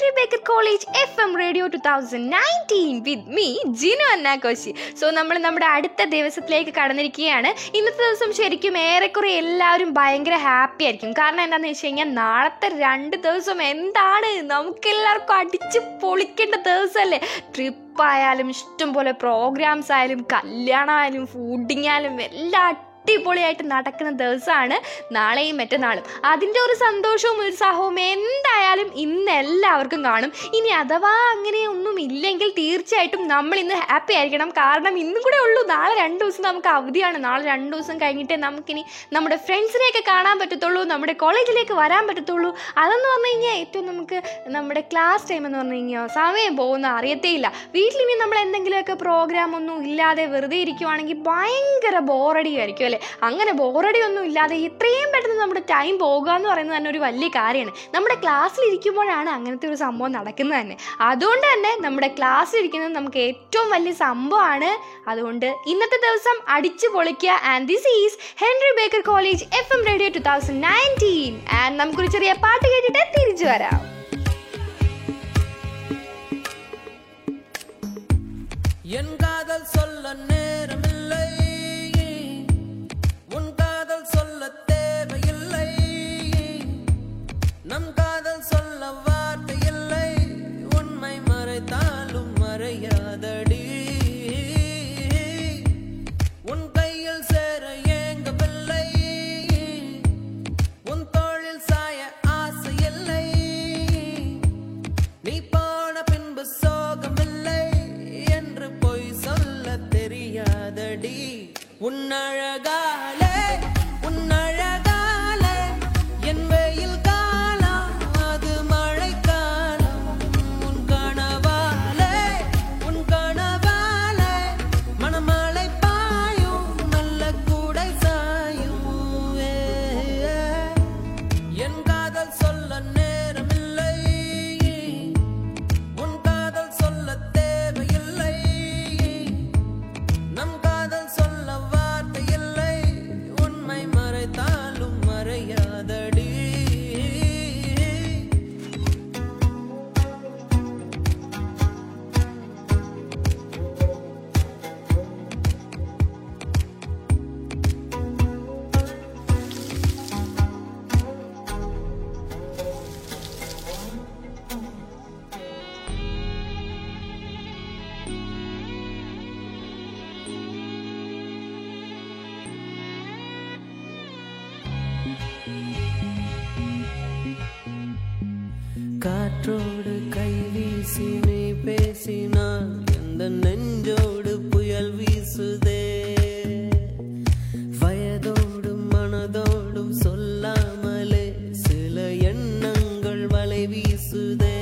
Henry Baker college F M radio two thousand nineteen with me Jinu Anna Koshy so നമ്മൾ നമ്മുടെ അടുത്ത ദിവസത്തിലേക്ക് കടന്നിരിക്കുകയാണ് ഇന്നത്തെ ദിവസം ശരിക്കും ഏറെക്കുറെ എല്ലാവരും ഭയങ്കര ഹാപ്പി ആയിരിക്കും കാരണം എന്താണെന്ന് വെച്ച് കഴിഞ്ഞാൽ നാളത്തെ രണ്ട് ദിവസം എന്താണ് നമുക്കെല്ലാവർക്കും അടിച്ച് പൊളിക്കേണ്ട ദിവസമല്ലേ ട്രിപ്പ് ആയാലും ഇഷ്ടംപോലെ പ്രോഗ്രാംസ് ആയാലും കല്യാണമായാലും ഫുഡിങ് ആയാലും എല്ലാം അടിപൊളിയായിട്ട് നടക്കുന്ന ദിവസമാണ് നാളെയും മറ്റന്നാളും അതിൻ്റെ ഒരു സന്തോഷവും ഉത്സാഹവും എന്തായാലും ഇന്ന് എല്ലാവർക്കും കാണും ഇനി അഥവാ അങ്ങനെ ഒന്നും ഇല്ലെങ്കിൽ തീർച്ചയായിട്ടും നമ്മൾ ഇന്ന് ഹാപ്പി ആയിരിക്കണം കാരണം ഇന്നും കൂടെ ഉള്ളൂ നാളെ രണ്ട് ദിവസം നമുക്ക് അവധിയാണ് നാളെ രണ്ട് ദിവസം കഴിഞ്ഞിട്ടേ നമുക്കിനി നമ്മുടെ ഫ്രണ്ട്സിനെയൊക്കെ കാണാൻ പറ്റത്തുള്ളൂ നമ്മുടെ കോളേജിലേക്ക് വരാൻ പറ്റത്തുള്ളൂ അതെന്ന് പറഞ്ഞു കഴിഞ്ഞാൽ ഏറ്റവും നമുക്ക് നമ്മുടെ ക്ലാസ് ടൈം എന്ന് പറഞ്ഞു കഴിഞ്ഞാൽ സമയം പോകുന്ന അറിയത്തേയില്ല വീട്ടിലിനി നമ്മൾ എന്തെങ്കിലുമൊക്കെ പ്രോഗ്രാം ഒന്നും ഇല്ലാതെ വെറുതെ ഇരിക്കുവാണെങ്കിൽ ഭയങ്കര ബോറടി ആയിരിക്കും അല്ലേ അങ്ങനെ ബോറടി ഒന്നും ഇല്ലാതെ ഇത്രയും പെട്ടെന്ന് നമ്മുടെ ടൈം പോകുക എന്ന് പറയുന്നത് തന്നെ ഒരു വലിയ കാര്യമാണ് നമ്മുടെ ക്ലാസ്സിൽ ഇരിക്കുമ്പോഴാണ് അങ്ങനത്തെ ഒരു സംഭവം നടക്കുന്നത് തന്നെ അതുകൊണ്ട് തന്നെ നമ്മുടെ ക്ലാസ്സിൽ ഇരിക്കുന്നത് നമുക്ക് ഏറ്റവും വലിയ സംഭവമാണ് അതുകൊണ്ട് ഇന്നത്തെ ദിവസം അടിച്ചു പൊളിക്കുക and this is Henry Baker college F M radio two thousand nineteen and നമുക്കൊരു ചെറിയ പാട്ട് കേട്ടിട്ട് തിരിച്ചു വരാം என் காதல் சொல்ல நேரமில்லை உன் காதல் சொல்ல தேவையில்லை நம் காதல் சொல்ல வார்த்தை இல்லை உண்மை மறைத்தாலும் மறையாதடி உன் கையில் சேர ஏங்கவில்லை உன் தோளில் சாய ஆசை இல்லை நீ போன பின்பு சோகமில்லை என்று பொய் சொல்ல தெரியாதடி உன்னழகாலே உன்னழகாலே என் வெயில் காலம் அது மழை காலம் உன் கனவாலே உன் கனவாலே மணமழை பாயும் நல்ல கூடை சாயும் ஏ, ஏ. என் காதல் சொல்ல நேரமில்லை உன் காதல் சொல்ல தேவையில்லை நம் காதல் சொல்ல வார்த்தை இல்லை உண்மை மறைத்தாலும் மறையாதடி காற்றோடு கை வீசி நீ பேசினால் எந்த நெஞ்சோடு புயல் வீசுதே வயதோடும் மனதோடும் சொல்லாமலே சில எண்ணங்கள் வலை வீசுதே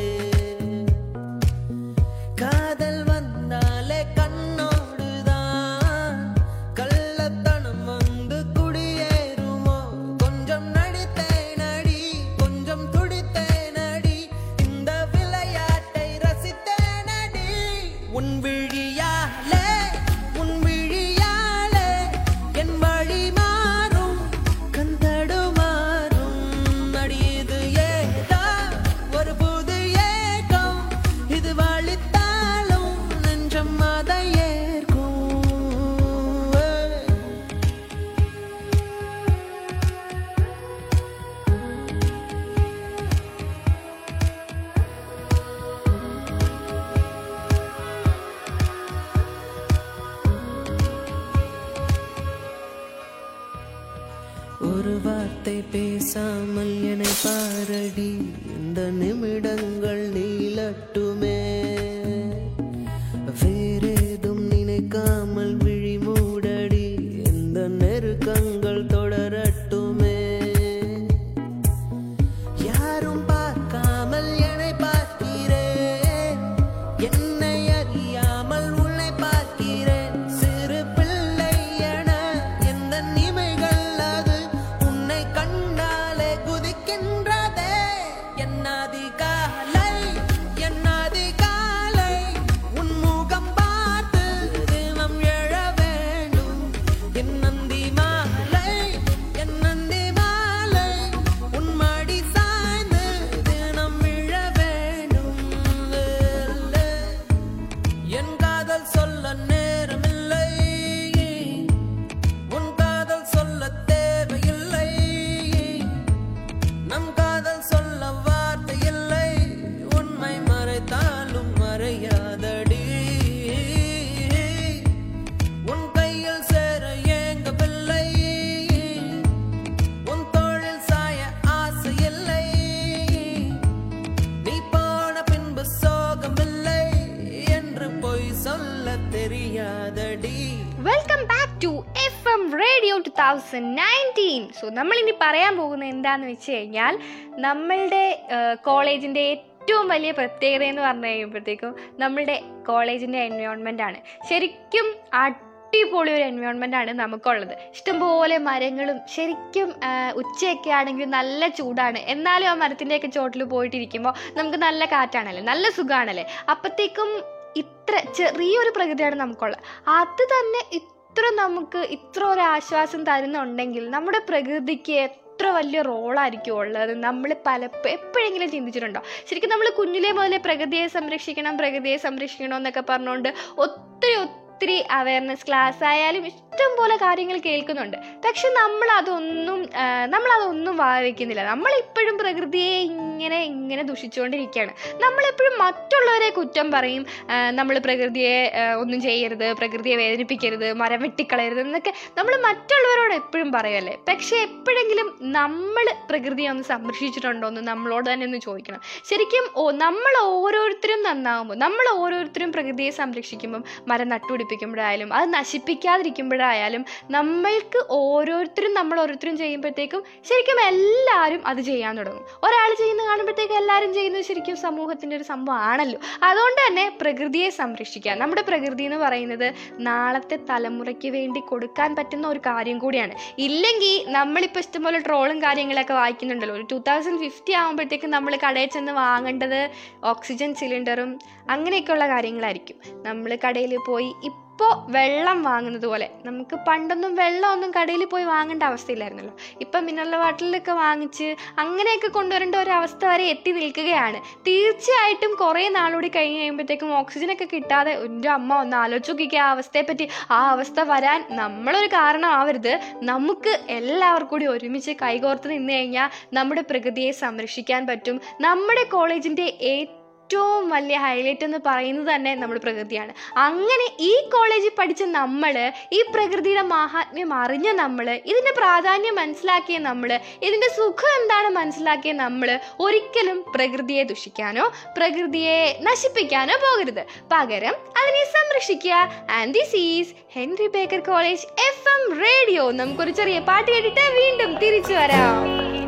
காதல் வந்தாலே கண்ணோடுதான் கள்ளத்தனம் வந்து குடியேறுமோ கொஞ்சம் நடித்தேன் அடி கொஞ்சம் துடித்தேன் அடி இந்த விளையாட்டை ரசித்தேன் அடி உன் விழியாலே உன் விழியாலே என் வழி மாறும் கந்தடுமாறும் அடியது ஏதோ ஒரு புது ஏக்கம் இது வழித்தாலும் நெஞ்சம் அதை ஏற்கும் ஏய். ஒரு வார்த்தை பேசாமல் என்னை பாரடி இந்த நிமிடங்கள் நீளட்டுமே வேறேதும் நினைக்காமல் விழி மூடடி இந்த நெருக்கங்கள் தொடரட்டுமே யாரும் பார்க்காமல் என்னை பார்க்கிறேன் என்னை அறியாமல் உன்னை பார்க்கிறேன் சிறு பிள்ளை என எந்த நிமைகள் அது உன்னை கண்டாலே குதிக்கின்றதே என்னாதி காலை என்னாதி radio two thousand nineteen so നമ്മളിനി പറയാൻ പോകുന്നത് എന്താന്ന് വെച്ച് കഴിഞ്ഞാൽ നമ്മളുടെ കോളേജിൻ്റെ ഏറ്റവും വലിയ പ്രത്യേകത എന്ന് പറഞ്ഞു കഴിയുമ്പോഴത്തേക്കും നമ്മളുടെ കോളേജിൻ്റെ എൻവയോൺമെൻ്റ് ആണ് ശരിക്കും അടിപൊളി ഒരു എൻവയോൺമെൻ്റ് ആണ് നമുക്കുള്ളത് ഇഷ്ടംപോലെ മരങ്ങളും ശരിക്കും ആ, ഉച്ചയൊക്കെ ആണെങ്കിൽ നല്ല ചൂടാണ് എന്നാലും ആ മരത്തിൻ്റെയൊക്കെ ചോട്ടിൽ പോയിട്ടിരിക്കുമ്പോൾ നമുക്ക് നല്ല കാറ്റാണല്ലേ നല്ല സുഖമാണല്ലേ അപ്പോഴത്തേക്കും ഇത്ര ചെറിയൊരു പ്രകൃതിയാണ് നമുക്കുള്ളത് അത് തന്നെ ഇത്ര നമുക്ക് ഇത്ര ഒരു ആശ്വാസം തരുന്നുണ്ടെങ്കിൽ നമ്മുടെ പ്രകൃതിക്ക് എത്ര വലിയ റോളായിരിക്കും ഉള്ളത് നമ്മൾ പല എപ്പോഴെങ്കിലും ചിന്തിച്ചിട്ടുണ്ടോ ശരിക്കും നമ്മൾ കുഞ്ഞിലെ മുതലേ പ്രകൃതിയെ സംരക്ഷിക്കണം പ്രകൃതിയെ സംരക്ഷിക്കണം എന്നൊക്കെ പറഞ്ഞുകൊണ്ട് ഒത്തിരി ഒത്തിരി അവയർനെസ് ക്ലാസ് ആയാലും ഇഷ്ടം പോലെ കാര്യങ്ങൾ കേൾക്കുന്നുണ്ട് പക്ഷെ നമ്മൾ അതൊന്നും നമ്മൾ അതൊന്നും വായിക്കുന്നില്ല നമ്മളിപ്പോഴും പ്രകൃതിയെ ഇങ്ങനെ ഇങ്ങനെ ദുഷിച്ചുകൊണ്ടിരിക്കുകയാണ് നമ്മളെപ്പോഴും മറ്റുള്ളവരെ കുറ്റം പറയും നമ്മൾ പ്രകൃതിയെ ആ, ഒന്നും ചെയ്യരുത് പ്രകൃതിയെ വേദനിപ്പിക്കരുത് മരം വെട്ടിക്കളയരുത് എന്നൊക്കെ നമ്മൾ മറ്റുള്ളവരോട് എപ്പോഴും പറയുമല്ലേ പക്ഷെ എപ്പോഴെങ്കിലും നമ്മൾ പ്രകൃതിയെ ഒന്ന് സംരക്ഷിച്ചിട്ടുണ്ടോ എന്ന് നമ്മളോട് തന്നെ ഒന്ന് ചോദിക്കണം ശരിക്കും ഓ നമ്മൾ ഓരോരുത്തരും നന്നാവുമ്പോൾ നമ്മൾ ഓരോരുത്തരും പ്രകൃതിയെ സംരക്ഷിക്കുമ്പം മരം നട്ടുപിടിപ്പിക്കുമ്പോഴായാലും അത് നശിപ്പിക്കാതിരിക്കുമ്പോഴായാലും നമ്മൾക്ക് ഓരോരുത്തരും നമ്മൾ ഓരോരുത്തരും ചെയ്യുമ്പോഴത്തേക്കും ശരിക്കും എല്ലാവരും അത് ചെയ്യാൻ തുടങ്ങും ഒരാൾ ചെയ്യുന്ന കാണുമ്പോഴത്തേക്കും എല്ലാവരും ചെയ്യുന്നത് ശരിക്കും സമൂഹത്തിൻ്റെ ഒരു സംഭവമാണല്ലോ അതുകൊണ്ട് തന്നെ പ്രകൃതിയെ സംരക്ഷിക്കുക നമ്മുടെ പ്രകൃതി എന്ന് പറയുന്നത് നാളത്തെ തലമുറയ്ക്ക് വേണ്ടി കൊടുക്കാൻ പറ്റുന്ന ഒരു കാര്യം കൂടിയാണ് ഇല്ലെങ്കിൽ നമ്മളിപ്പോൾ ഇഷ്ടംപോലെ ട്രോളും കാര്യങ്ങളൊക്കെ വായിക്കുന്നുണ്ടല്ലോ ഒരു ടൂ തൗസൻഡ് ഫിഫ്റ്റി ആകുമ്പോഴത്തേക്കും നമ്മൾ കടയിൽ ചെന്ന് വാങ്ങേണ്ടത് ഓക്സിജൻ സിലിണ്ടറും അങ്ങനെയൊക്കെയുള്ള കാര്യങ്ങളായിരിക്കും നമ്മൾ കടയിൽ പോയി ഇപ്പോൾ വെള്ളം വാങ്ങുന്നത് പോലെ നമുക്ക് പണ്ടൊന്നും വെള്ളമൊന്നും കടയിൽ പോയി വാങ്ങേണ്ട അവസ്ഥയില്ലായിരുന്നല്ലോ ഇപ്പം മിനറൽ വാട്ടറിലൊക്കെ വാങ്ങിച്ച് അങ്ങനെയൊക്കെ കൊണ്ടുവരേണ്ട ഒരു അവസ്ഥ വരെ എത്തി നിൽക്കുകയാണ് തീർച്ചയായിട്ടും കുറേ നാളുകൂടി കഴിഞ്ഞ് കഴിയുമ്പോഴത്തേക്കും ഓക്സിജനൊക്കെ കിട്ടാതെ എൻ്റെ അമ്മ ഒന്ന് ആലോചിച്ച് നോക്കിക്കുക ആ അവസ്ഥയെപ്പറ്റി ആ അവസ്ഥ വരാൻ നമ്മളൊരു കാരണമാവരുത് നമുക്ക് എല്ലാവർക്കും കൂടി ഒരുമിച്ച് കൈകോർത്ത് നിന്ന് കഴിഞ്ഞാൽ നമ്മുടെ പ്രകൃതിയെ സംരക്ഷിക്കാൻ പറ്റും നമ്മുടെ കോളേജിൻ്റെ ഏറ്റവും ഏറ്റവും വലിയ ഹൈലൈറ്റ് എന്ന് പറയുന്നത് തന്നെ നമ്മുടെ പ്രകൃതിയാണ് അങ്ങനെ ഈ കോളേജിൽ പഠിച്ച നമ്മൾ ഈ പ്രകൃതിയുടെ മാഹാത്മ്യം അറിഞ്ഞ നമ്മൾ ഇതിൻ്റെ പ്രാധാന്യം മനസ്സിലാക്കിയ നമ്മൾ ഇതിൻ്റെ സുഖം എന്താണ് മനസ്സിലാക്കിയ നമ്മൾ ഒരിക്കലും പ്രകൃതിയെ ദുഷിക്കാനോ പ്രകൃതിയെ നശിപ്പിക്കാനോ പോകരുത് പകരം അതിനെ സംരക്ഷിക്കുക and this is Henry Baker college F M radio നമുക്കൊരു ചെറിയ പാട്ട് കേട്ടിട്ട് വീണ്ടും തിരിച്ചു വരാം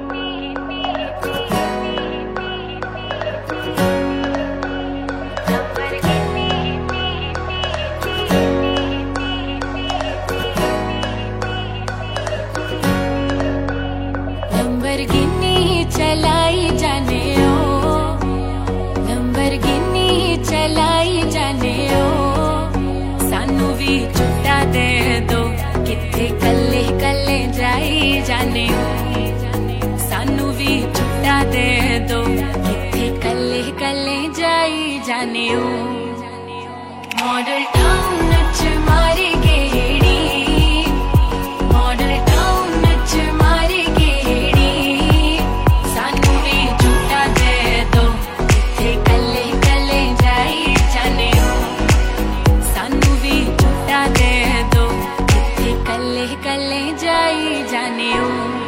लंबरगिनी चलाई जाने ओ लंबरगिनी चलाई जाने ओ सानू भी छुट्टा दे दो किथे कल्ले कल्ले जाई जाने ओ सानू भी छुट्टा दे दो किथे कल्ले कल्ले जाई जाने ओ मॉडल टाउन च मारी गेड़ी मॉडल टाउन च मारी गेड़ी सानू भी झूठा दे दो किथे कल्ले कल्ले जाई जाने हो सानू भी झूठा दे दो किथे कल्ले कल्ले जाई जाने हो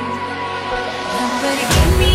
लंबरगिनी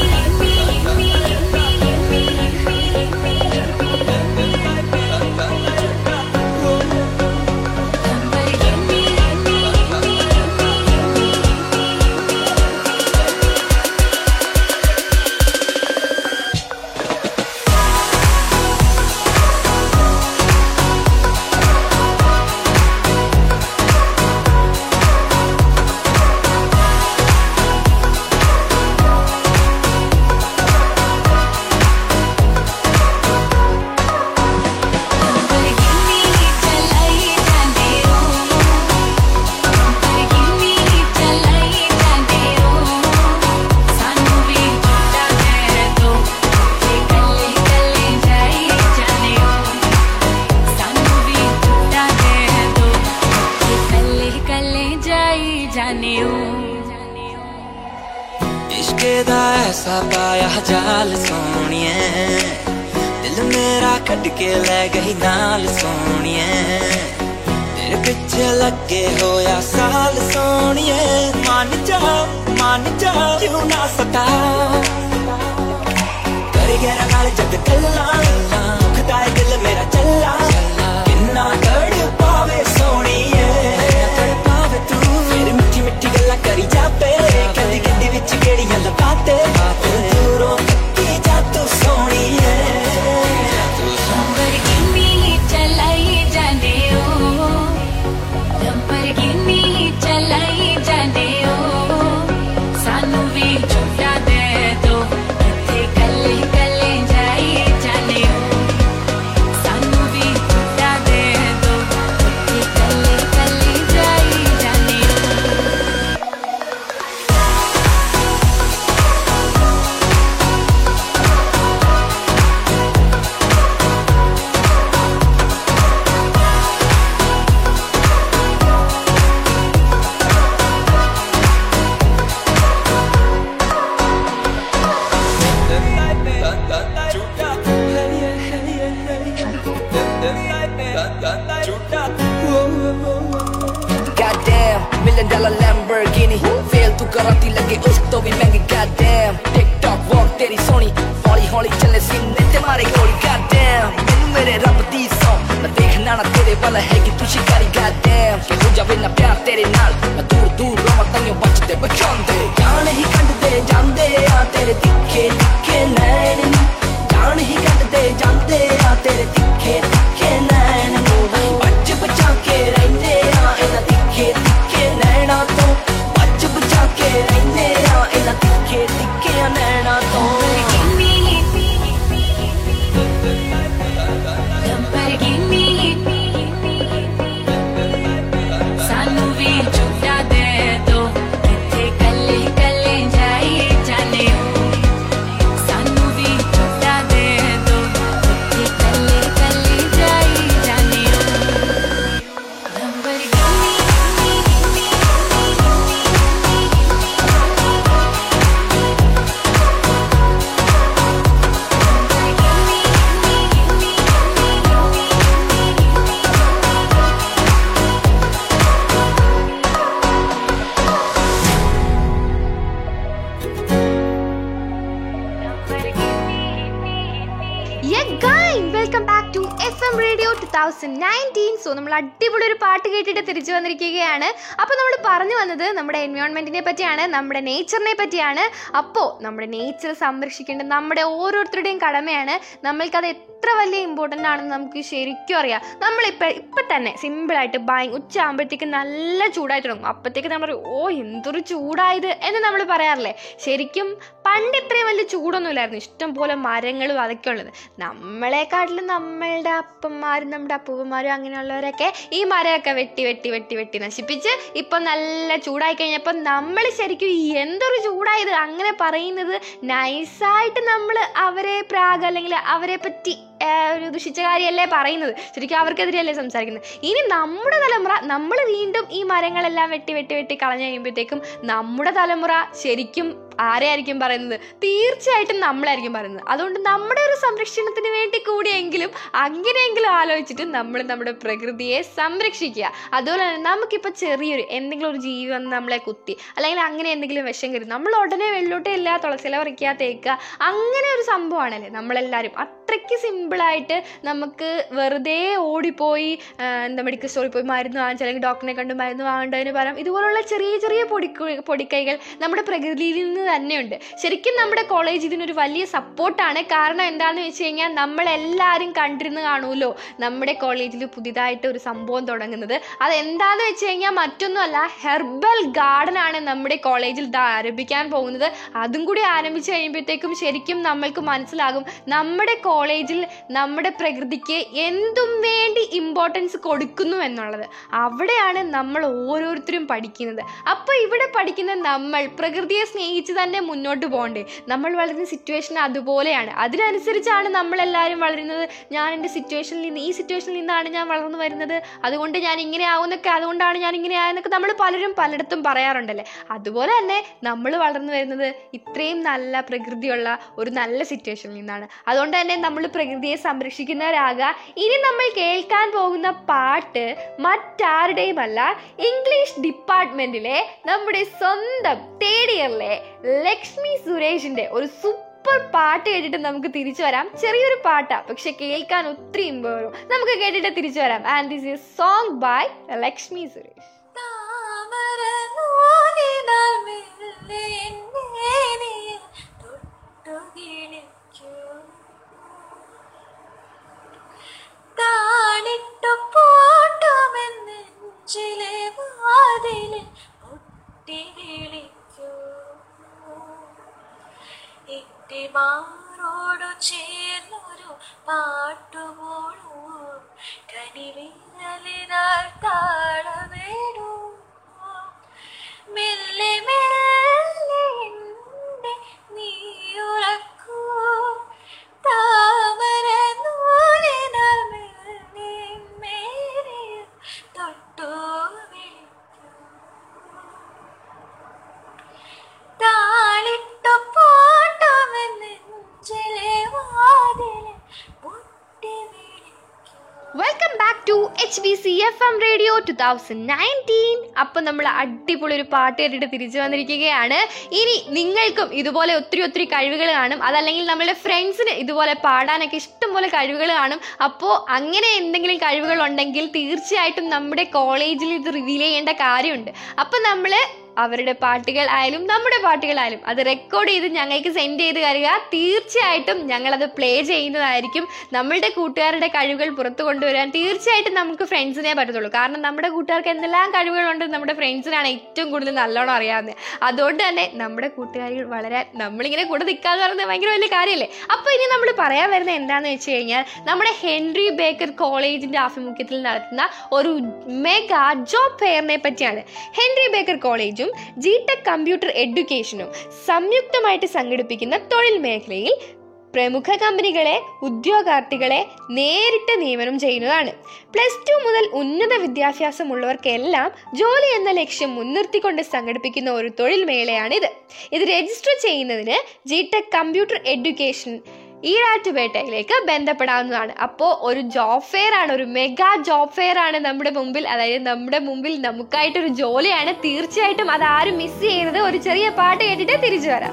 लंबरगिनी चलाई जाने ओ लंबरगिनी चलाई जाने ओ सानू भी झूठा दे दो किथे कल्ले कल्ले जाई जाने ओ सानू भी झूठा दे दो किथे कल्ले कल्ले जाई जाने ओ ਇਸ਼ਕੇ ਦਾ ਐਸਾ ਪਾਇਆ ਜਾਲ ਸੋਹਣੀਏ ਦਿਲ ਮੇਰਾ ਕੱਢ ਕੇ ਲੈ ਗਈ ਨਾਲ ਸੋਹਣੀਏ ਤੇਰੇ ਪਿੱਛੇ ਲੱਗੇ ਹੋਇਆ ਸਾਲ ਸੋਹਣੀਏ ਮੰਨ ਜਾ ਮੰਨ ਜਾ ਕਿਉਂ ਨਾ ਸਤਾ ਕਰ ਗਿਆ ਨਾਲ ਜਦ ਕੱਲਾ ਖੁਦਾ ਦਿਲ ਮੇਰਾ ਚੱਲਾ ਕਿੰਨਾ ਤੜ ਪਾਵੇ ਸੋਹਣੀਏ ਤੜ ਪਾਵੇ ਤੂੰ ਫਿਰ ਮਿੱਠੀ million dollar Lamborghini Fail to कराती लगे उस तो भी महंगी goddamn TikTok walk तेरी सोनी हौली हौली चले सीने ते मारे गोली goddamn मैनू मेरे रब दी सौ मैं देखना ना तेरे वाला है कि तू शिकारी goddamn कि हो जावे ना प्यार तेरे नाल मैं दूर दूर रवां ताइयों बचदे बचांदे जान ही कंडदे जांदे आ तेरे तिखे तिखे नैन नी जान ही कंडदे जांदे आ तेरे तिखे तिखे नैन नी बच बचा के रहंदे आ इना तिखे तिखे नैना तो बच बचा के रहंदे आ इना तिखे तिखे नैना तो ਸਾਨੂੰ ਵੀ ਝੂਟਾ ਦੇ ਦੋ ਕਿੱਥੇ ਕੱਲੇ ਕੱਲੇ ਜਾਈ ਜਾਣੇ ਸਾਨੂੰ ਵੀ ਝੂਟਾ ਦੇ ਦੋ ਕਿੱਥੇ ਕੱਲੇ ਕੱਲੇ ਜਾਈ ਜਾਣੇ welcome back to F M radio two thousand nineteen so നമ്മൾ അടിപൊളി ഒരു പാട്ട് കേട്ടിട്ട് തിരിച്ചു വന്നിരിക്കുകയാണ് അപ്പോൾ നമ്മൾ പറഞ്ഞു വന്നത് നമ്മുടെ എൻവയോൺമെൻറ്റിനെ പറ്റിയാണ് നമ്മുടെ നേച്ചറിനെ പറ്റിയാണ് അപ്പോൾ നമ്മുടെ നേച്ചർ സംരക്ഷിക്കേണ്ടത് നമ്മുടെ ഓരോരുത്തരുടെയും കടമയാണ് നമ്മൾക്കത് എത്ര വലിയ ഇമ്പോർട്ടൻ്റ് ആണെന്ന് നമുക്ക് ശരിക്കും അറിയാം നമ്മളിപ്പോൾ ഇപ്പം തന്നെ സിമ്പിളായിട്ട് ഭയ ഉച്ച ആകുമ്പോഴത്തേക്ക് നല്ല ചൂടായിട്ട് തുടങ്ങും അപ്പോഴത്തേക്ക് നമ്മൾ പറയും, ഓ എന്തൊരു ചൂടായത് എന്ന് നമ്മൾ പറയാറില്ലേ ശരിക്കും പണ്ട് ഇത്രയും വലിയ ചൂടൊന്നുമില്ലായിരുന്നു ഇഷ്ടം പോലെ മരങ്ങളും അതൊക്കെ ഉള്ളത് നമ്മളെക്കാട്ടിലും നമ്മളുടെ അപ്പന്മാരും നമ്മുടെ അപ്പൂപ്പന്മാരും അങ്ങനെയുള്ളവരൊക്കെ ഈ മരമൊക്കെ വെട്ടി വെട്ടി വെട്ടി വെട്ടി നശിപ്പിച്ച് ഇപ്പം നല്ല ചൂടായി കഴിഞ്ഞപ്പോൾ നമ്മൾ ശരിക്കും ഈ എന്തൊരു ചൂടായത് അങ്ങനെ പറയുന്നത് നൈസായിട്ട് നമ്മൾ അവരെ പ്രാഗ് അല്ലെങ്കിൽ അവരെ പറ്റി ആ, ഒരു ദുഷിച്ച കാര്യമല്ലേ പറയുന്നത് ശരിക്കും അവർക്കെതിരെയല്ലേ സംസാരിക്കുന്നത് ഇനി നമ്മുടെ തലമുറ നമ്മൾ വീണ്ടും ഈ മരങ്ങളെല്ലാം വെട്ടി വെട്ടി വെട്ടി കളഞ്ഞു കഴിയുമ്പോഴത്തേക്കും നമ്മുടെ തലമുറ ശരിക്കും ആരെയായിരിക്കും പറയുന്നത് തീർച്ചയായിട്ടും നമ്മളായിരിക്കും പറയുന്നത് അതുകൊണ്ട് നമ്മുടെ ഒരു സംരക്ഷണത്തിന് വേണ്ടി കൂടിയെങ്കിലും അങ്ങനെയെങ്കിലും ആലോചിച്ചിട്ട് നമ്മൾ നമ്മുടെ പ്രകൃതിയെ സംരക്ഷിക്കുക അതുപോലെ തന്നെ നമുക്കിപ്പോൾ ചെറിയൊരു എന്തെങ്കിലും ഒരു ജീവി വന്ന് നമ്മളെ കുത്തി അല്ലെങ്കിൽ അങ്ങനെ എന്തെങ്കിലും വിഷം കയറി നമ്മൾ ഉടനെ വെള്ളോട്ട് ഇല്ല തുളസില പറിക്കുക തേക്കുക അങ്ങനെ ഒരു സംഭവമാണല്ലേ നമ്മളെല്ലാവരും അത്രയ്ക്ക് സിമ്പിളായിട്ട് നമുക്ക് വെറുതെ ഓടിപ്പോയി ആ, എന്താ മെഡിക്കൽ സ്റ്റോറിൽ പോയി മരുന്ന് വാങ്ങിച്ച് അല്ലെങ്കിൽ ഡോക്ടറിനെ കണ്ട് മരുന്ന് വാങ്ങേണ്ടതിന് പകരം ഇതുപോലുള്ള ചെറിയ ചെറിയ പൊടിക്കു പൊടിക്കൈകൾ നമ്മുടെ പ്രകൃതിയിൽ നിന്ന് തന്നെയുണ്ട് ശരിക്കും നമ്മുടെ കോളേജ് ഇതിനൊരു വലിയ സപ്പോർട്ടാണ് കാരണം എന്താണെന്ന് വെച്ച് കഴിഞ്ഞാൽ നമ്മളെല്ലാവരും കണ്ടിരുന്ന് കാണുമല്ലോ നമ്മുടെ കോളേജിൽ പുതിയതായിട്ട് ഒരു സംഭവം തുടങ്ങുന്നത് അതെന്താണെന്ന് വെച്ച് കഴിഞ്ഞാൽ മറ്റൊന്നുമല്ല ഹെർബൽ ഗാർഡൻ ആണ് നമ്മുടെ കോളേജിൽ ദാ ആരംഭിക്കാൻ പോകുന്നത് അതും കൂടി ആരംഭിച്ച് കഴിയുമ്പോഴത്തേക്കും ശരിക്കും നമ്മൾക്ക് മനസ്സിലാകും നമ്മുടെ കോളേജിൽ നമ്മുടെ പ്രകൃതിക്ക് എന്തും വേണ്ടി ഇമ്പോർട്ടൻസ് കൊടുക്കുന്നു എന്നുള്ളത് അവിടെയാണ് നമ്മൾ ഓരോരുത്തരും പഠിക്കുന്നത് അപ്പോൾ ഇവിടെ പഠിക്കുന്ന നമ്മൾ പ്രകൃതിയെ സ്നേഹിച്ച് തന്നെ മുന്നോട്ട് പോകണ്ടേ നമ്മൾ വളരുന്ന സിറ്റുവേഷൻ അതുപോലെയാണ് അതിനനുസരിച്ചാണ് നമ്മളെല്ലാവരും വളരുന്നത് ഞാൻ എൻ്റെ സിറ്റുവേഷനിൽ നിന്ന് ഈ സിറ്റുവേഷനിൽ നിന്നാണ് ഞാൻ വളർന്നു വരുന്നത് അതുകൊണ്ട് ഞാൻ ഇങ്ങനെ ആവുന്നൊക്കെ അതുകൊണ്ടാണ് ഞാൻ ഇങ്ങനെ ആയെന്നൊക്കെ നമ്മൾ പലരും പലയിടത്തും പറയാറുണ്ടല്ലേ അതുപോലെ തന്നെ നമ്മൾ വളർന്നു വരുന്നത് ഇത്രയും നല്ല പ്രകൃതിയുള്ള ഒരു നല്ല സിറ്റുവേഷനിൽ നിന്നാണ് അതുകൊണ്ട് തന്നെ നമ്മൾ പ്രകൃതിയെ സംരക്ഷിക്കുന്നവരാകുക ഇനി നമ്മൾ കേൾക്കാൻ പോകുന്ന പാട്ട് മറ്റാരുടെയുമല്ല ഇംഗ്ലീഷ് ഡിപ്പാർട്ട്മെന്റിലെ നമ്മുടെ സ്വന്തം തേർഡ് ഇയറിലെ ലക്ഷ്മി സുരേഷിന്റെ ഒരു സൂപ്പർ പാട്ട് കേട്ടിട്ട് നമുക്ക് തിരിച്ചു വരാം ചെറിയൊരു പാട്ടാ പക്ഷെ കേൾക്കാൻ ഒത്തിരി ഇമ്പോറും നമുക്ക് കേട്ടിട്ട് തിരിച്ചു വരാം and this is song by Lakshmi Suresh താമരനൂലിനാൽ മെല്ലെ എന്നെ നീ തൊട്ടുകിണിക്കൂ. താണിട്ടു പൂട്ടുമെന്നെഞ്ചിലെ വാതിലിൽ മുട്ടി വിളിക്കൂ. ഇട്ടിമാറോടു ചേർന്നൊരു പാട്ടുപോളൂ കനിവിരലിനാൽ താളമേടൂ മെല്ലെ മെല്ലെ എന്നെ നീ ഉറക്കൂ താമര നൂലിനാൽ മെല്ലെ മേരെ തൊട്ടു വിളിക്കൂ താളിട്ടു പോട്ടുമെന്നെഞ്ചിലെ വാതിലിൽ മുട്ടി വിളിക്കൂ welcome back to to H B C F M radio two thousand nineteen അപ്പം നമ്മൾ അടിപൊളി ഒരു പാട്ട് കേട്ടിട്ട് തിരിച്ചു വന്നിരിക്കുകയാണ് ഇനി നിങ്ങൾക്കും ഇതുപോലെ ഒത്തിരി ഒത്തിരി കഴിവുകൾ കാണും അതല്ലെങ്കിൽ നമ്മളുടെ ഫ്രണ്ട്സിന് ഇതുപോലെ പാടാനൊക്കെ ഇഷ്ടംപോലെ കഴിവുകൾ കാണും അപ്പോൾ അങ്ങനെ എന്തെങ്കിലും കഴിവുകൾ ഉണ്ടെങ്കിൽ തീർച്ചയായിട്ടും നമ്മുടെ കോളേജിൽ ഇത് റിവീൽ ചെയ്യേണ്ട കാര്യമുണ്ട് അപ്പം നമ്മൾ അവരുടെ പാട്ടുകൾ ആയാലും നമ്മുടെ പാട്ടുകളായാലും അത് റെക്കോർഡ് ചെയ്ത് ഞങ്ങൾക്ക് സെൻഡ് ചെയ്ത് തരിക തീർച്ചയായിട്ടും ഞങ്ങളത് പ്ലേ ചെയ്യുന്നതായിരിക്കും നമ്മളുടെ കൂട്ടുകാരുടെ കഴിവുകൾ പുറത്തു കൊണ്ടുവരാൻ തീർച്ചയായിട്ടും നമുക്ക് ഫ്രണ്ട്സിനെ പറ്റത്തുള്ളൂ കാരണം നമ്മുടെ കൂട്ടുകാർക്ക് എന്തെല്ലാം കഴിവുകളുണ്ട് നമ്മുടെ ഫ്രണ്ട്സിനാണ് ഏറ്റവും കൂടുതൽ നല്ലോണം അറിയാവുന്നത് അതുകൊണ്ട് തന്നെ നമ്മുടെ കൂട്ടുകാരികൾ വളരാൻ നമ്മളിങ്ങനെ കൂടെ നിൽക്കാന്ന് പറയുന്നത് ഭയങ്കര വലിയ കാര്യമല്ലേ അപ്പോൾ ഇനി നമ്മൾ പറയാൻ വരുന്നത് എന്താണെന്ന് വെച്ച് കഴിഞ്ഞാൽ നമ്മുടെ ഹെൻറി ബേക്കർ കോളേജിൻ്റെ ആഭിമുഖ്യത്തിൽ നടത്തുന്ന ഒരു മെഗാ ജോബ് ഫെയറിനെ പറ്റിയാണ് ഹെൻറി ബേക്കർ കോളേജും ജി ടെക് കമ്പ്യൂട്ടർ എഡ്യൂക്കേഷനും സംയുക്തമായിട്ട് സംഘടിപ്പിക്കുന്ന തൊഴിൽ മേഖലയിൽ പ്രമുഖ കമ്പനികളെ ഉദ്യോഗാർത്ഥികളെ നേരിട്ട് നിയമനം ചെയ്യുന്നതാണ് പ്ലസ് ടു മുതൽ ഉന്നത വിദ്യാഭ്യാസമുള്ളവർക്കെല്ലാം ജോലി എന്ന ലക്ഷ്യം മുൻനിർത്തിക്കൊണ്ട് സംഘടിപ്പിക്കുന്ന ഒരു തൊഴിൽ മേളയാണിത് ഇത് രജിസ്റ്റർ ചെയ്യുന്നതിന് ജി ടെക് കമ്പ്യൂട്ടർ എഡ്യൂക്കേഷൻ ഈരാറ്റുപേട്ടയിലേക്ക് ബന്ധപ്പെടാവുന്നതാണ് അപ്പോൾ ഒരു ജോബ് ഫെയർ ആണ് ഒരു മെഗാ ജോബ് ഫെയർ ആണ് നമ്മുടെ മുമ്പിൽ അതായത് നമ്മുടെ മുമ്പിൽ നമുക്കായിട്ടൊരു ജോലിയാണ് തീർച്ചയായിട്ടും അത് ആരും മിസ് ചെയ്യരുത് ഒരു ചെറിയ പാട്ട് കേട്ടിട്ട് തിരിച്ചു വരാം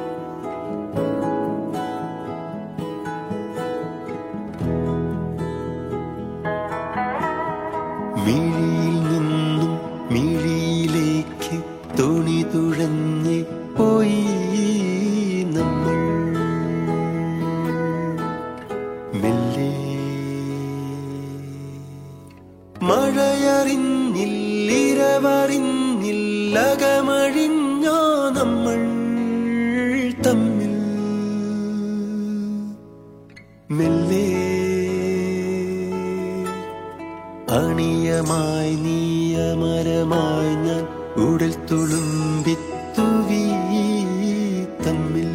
മിഴിയിൽ നിന്നും മിഴിയിലേക്ക് തുണി തുഴഞ്ഞ് പോയി നമ്മൾ മെല്ലെ മഴയറിഞ്ഞില്ലിരവറിഞ്ഞില്ലകമഴിഞ്ഞോ നമ്മൾ തമ്മിൽ മെല്ലെ അണിയമായി നീയമരമായി ഞാൻ ഉടൽ തുളുമ്പിത്തുവി തമ്മിൽ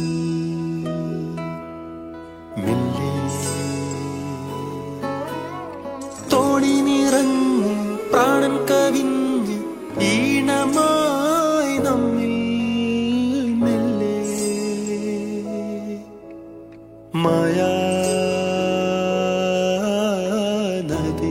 മെല്ലെ തോണി നിറഞ്ഞ് പ്രാണൻ കവിഞ്ഞ് ഈണമായി നമ്മിൽ മെല്ലെ മായാ നദി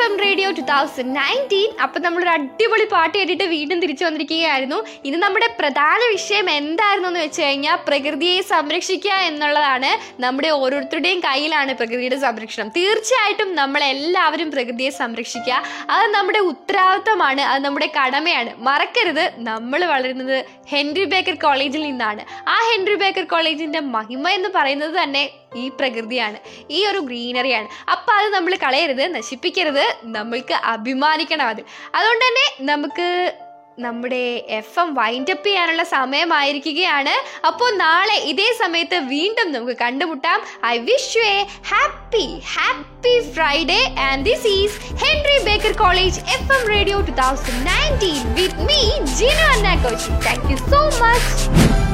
F M radio two thousand nineteen അപ്പം നമ്മളൊരു അടിപൊളി പാട്ട് കേട്ടിട്ട് വീണ്ടും തിരിച്ചു വന്നിരിക്കുകയായിരുന്നു ഇന്ന് നമ്മുടെ പ്രധാന വിഷയം എന്തായിരുന്നു എന്ന് വെച്ച് കഴിഞ്ഞാൽ പ്രകൃതിയെ സംരക്ഷിക്കുക എന്നുള്ളതാണ് നമ്മുടെ ഓരോരുത്തരുടെയും കയ്യിലാണ് പ്രകൃതിയുടെ സംരക്ഷണം തീർച്ചയായിട്ടും നമ്മളെല്ലാവരും പ്രകൃതിയെ സംരക്ഷിക്കുക അത് നമ്മുടെ ഉത്തരവാദിത്തമാണ് അത് നമ്മുടെ കടമയാണ് മറക്കരുത് നമ്മൾ വളരുന്നത് ഹെൻറി ബേക്കർ കോളേജിൽ നിന്നാണ് ആ ഹെൻറി ബേക്കർ കോളേജിന്റെ മഹിമ എന്ന് പറയുന്നത് തന്നെ ഈ പ്രകൃതിയാണ് ഈ ഒരു ഗ്രീനറിയാണ് അപ്പം അത് നമ്മൾ കളയരുത് നശിപ്പിക്കരുത് നമ്മൾക്ക് അഭിമാനിക്കണം അത് അതുകൊണ്ട് തന്നെ നമുക്ക് നമ്മുടെ എഫ് എം വൈൻഡപ്പ് ചെയ്യാനുള്ള സമയമായിരിക്കുകയാണ് അപ്പോൾ നാളെ ഇതേ സമയത്ത് വീണ്ടും നമുക്ക് കണ്ടുമുട്ടാം I wish you a happy happy Friday and this is Henry Baker college F M radio two thousand nineteen with me Jinu Anna Koshy thank you so much